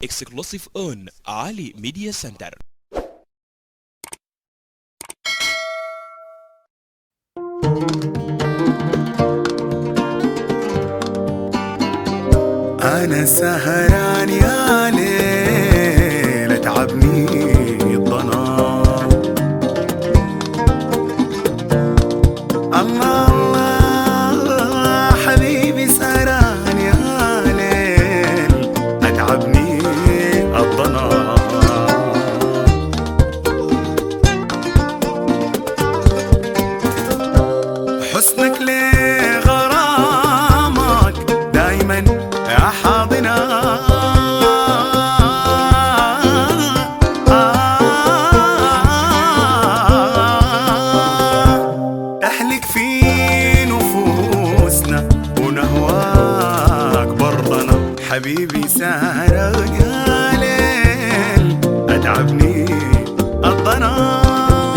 exclusive on Ali Media Center. أنا سهران يا ليل تعبني الظلام الله الله حبيبي سهران يا ليل أتعبني الظلام حسنك ليه غرامك دايما يا حاضنا تحلك في نفوسنا ونهواك برضنا حبيبي سهران يا ليل أتعبني الضنا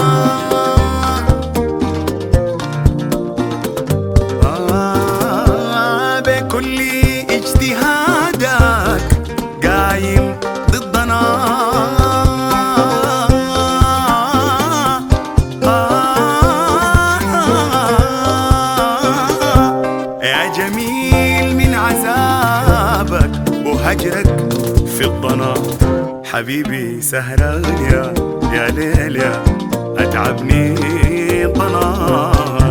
آه بكل اجتهادك قايم ضدنا آه يا جميل من عذابك وهجرك في الضنا حبيبي سهران يا يا ليل يا أتعبني الضنا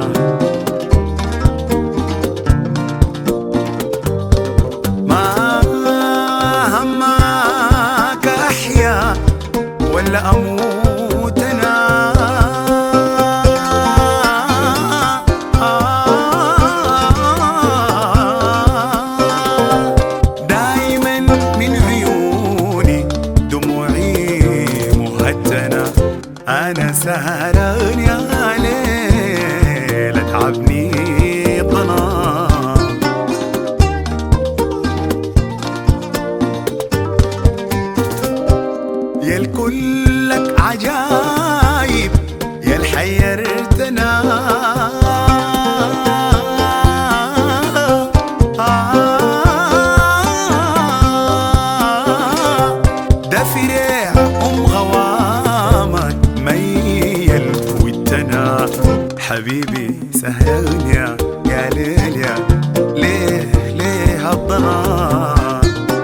ما همك احيا ولا اموت انا دايما من عيوني دموعي مهتنه انا سهران يا ليل اتعبني ظلام يا الكلك عجايب يا الحيرتنا ده فريع ام غوامك ميل ودنا حبيبي سهران يا يا ليل يا ليه ليه الضنا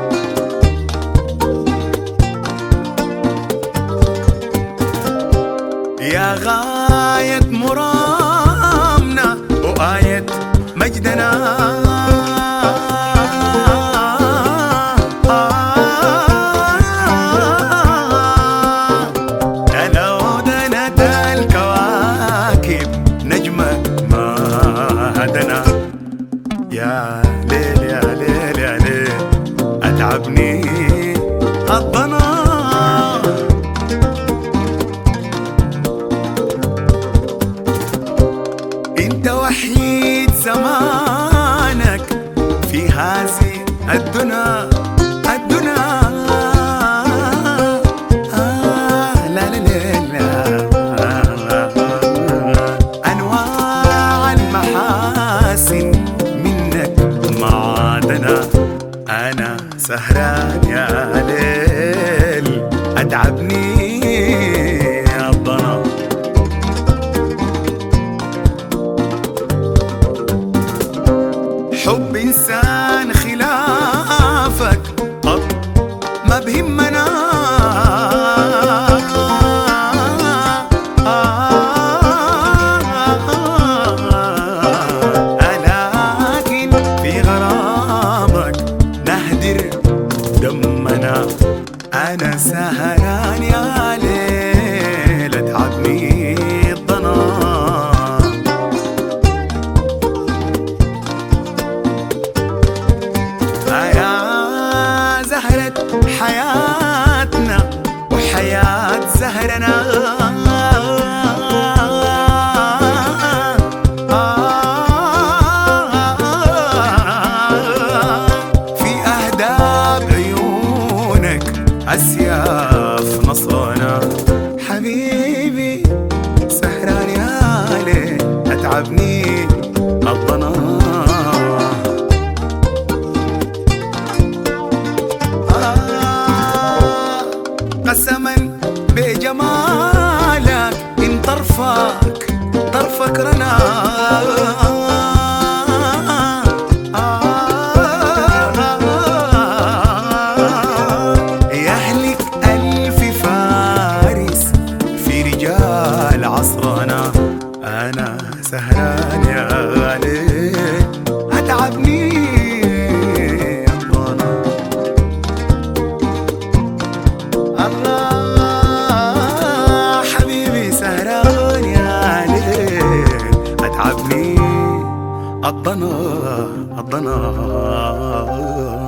يا غاية مرامنا وآية مجدنا لو دنت الكواكب نجمة ما هدنا يا ليل يا ليل يا ليل أتعبني الضنا انت وحيد زمانك في هذه الدنا الدنا آه لا لا لا لا انواع المحاسن منك معادنا انا سهران يا ليل اتعبني الضنا حب انسان خلافك طب ما بهمنا لكن في غرامك نهدر دمنا انا سهران يا ليل اتعبني الضنا يا زهرة حياتنا وحياة زهرنا في أهداب عيونك أسياف نصرنا حبيبي سهران يا ليل أتعبني الضنا آه يا ليل أتعبني الضنا الله حبيبي سهران يا ليل أتعبني الضنا الضنا